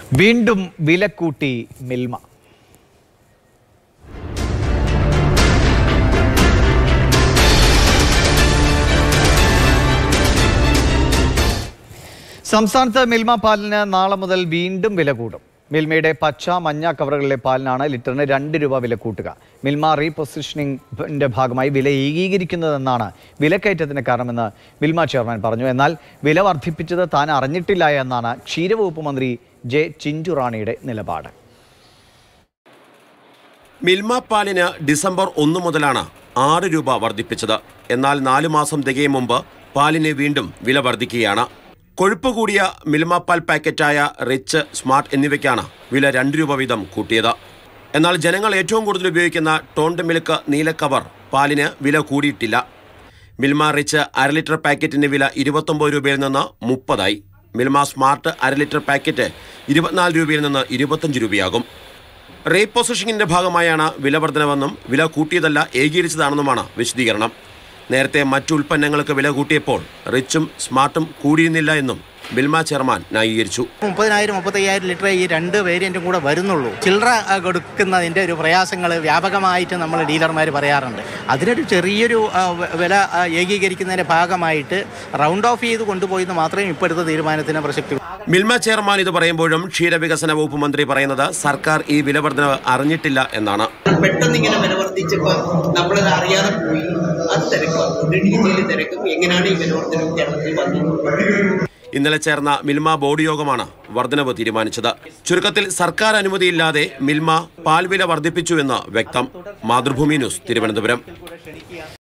വീണ്ടും വില കൂട്ടി മിൽമ സംസ്ഥാനത്ത് മിൽമ പാലിന് നാളെ മുതൽ വീണ്ടും വില കൂടും മിൽമയുടെ പച്ച മഞ്ഞ കവറുകളിലെ പാലിനാണ് ലിറ്ററിന് രണ്ട് രൂപ വില കൂട്ടുക മിൽമ റീപൊസിഷനിങ്ങിന്റെ ഭാഗമായി വില ഏകീകരിക്കുന്നതെന്നാണ് വിലക്കയറ്റത്തിന് കാരണമെന്ന് മിൽമ ചെയർമാൻ പറഞ്ഞു എന്നാൽ വില വർദ്ധിപ്പിച്ചത് താൻ അറിഞ്ഞിട്ടില്ല എന്നാണ് ക്ഷീരവകുപ്പ് മന്ത്രി ജെ ചിഞ്ചുറാണിയുടെ നിലപാട് മിൽമ പാലിന് ഡിസംബർ ഒന്ന് മുതലാണ് ആറ് രൂപ വർദ്ധിപ്പിച്ചത് എന്നാൽ നാലു മാസം തികയും മുമ്പ് പാലിന് വീണ്ടും വില വർദ്ധിക്കുകയാണ് കൊഴുപ്പ് കൂടിയ മിൽമ പാൽ പാക്കറ്റായ റിച്ച് സ്മാർട്ട് എന്നിവയ്ക്കാണ് വില രണ്ട് രൂപ വീതം കൂട്ടിയത് എന്നാൽ ജനങ്ങൾ ഏറ്റവും കൂടുതൽ ഉപയോഗിക്കുന്ന ടോണ്ട് മിൽക്ക് നീല കവർ പാലിന് വില കൂടിയിട്ടില്ല മിൽമ റിച്ച് അര ലിറ്റർ പാക്കറ്റിന്റെ വില ഇരുപത്തൊമ്പത് രൂപയിൽ നിന്ന് മുപ്പതായി മിൽമ സ്മാർട്ട് അര ലിറ്റർ പാക്കറ്റ് ഇരുപത്തിനാല് രൂപയിൽ നിന്ന് ഇരുപത്തഞ്ച് രൂപയാകും റീപൊസിഷനിങ്ങിന്റെ ഭാഗമായാണ് വില വർധനവെന്നും വില കൂട്ടിയതല്ല ഏകീകരിച്ചതാണെന്നുമാണ് വിശദീകരണം നേരത്തെ മറ്റു ഉൽപ്പന്നങ്ങൾക്ക് വില കൂട്ടിയപ്പോൾ റിച്ചും സ്മാർട്ടും കൂടിയിരുന്നില്ല എന്നും ബിൽമ ചെയർമാൻ ന്യായീകരിച്ചു മുപ്പതിനായിരം മുപ്പത്തയ്യായിരം ലിറ്റർ ഈ രണ്ട് വേരിയൻറ്റും കൂടെ വരുന്നുള്ളൂ ചില്ലറ ആ, കൊടുക്കുന്നതിൻ്റെ ഒരു പ്രയാസങ്ങൾ വ്യാപകമായിട്ട് നമ്മൾ ഡീലർമാർ പറയാറുണ്ട് അതിനൊരു ചെറിയൊരു ആ, വ- വില ആ, ഏകീകരിക്കുന്നതിൻ്റെ ഭാഗമായിട്ട് റൗണ്ട് ഓഫ് ചെയ്ത് കൊണ്ടുപോയി എന്ന് മാത്രമേ ഇപ്പോൾ എടുത്ത തീരുമാനത്തിന് പ്രസക്തി മിൽമ ചെയർമാൻ ഇത് പറയുമ്പോഴും ക്ഷീരവികസന വകുപ്പ് മന്ത്രി പറയുന്നത് സർക്കാർ ഈ വില വർധനവ് അറിഞ്ഞിട്ടില്ല എന്നാണ് പെട്ടെന്ന് ഇങ്ങനെ വില വർദ്ധിച്ചപ്പോൾ നമ്മളത് അറിയാതെ പോയി അത് തിരക്കും ഡീറ്റെയിൽ തിരക്കും എങ്ങനെയാണ് ഈ വില വർധന കേരളത്തിൽ വന്നത് ഇന്നലെ ചേർന്ന മിൽമ ബോർഡ് യോഗമാണ് വർധനവ് തീരുമാനിച്ചത് ചുരുക്കത്തിൽ സർക്കാർ അനുമതിയില്ലാതെ മിൽമ പാൽവില വർദ്ധിപ്പിച്ചുവെന്ന് വ്യക്തം മാതൃഭൂമി ന്യൂസ് തിരുവനന്തപുരം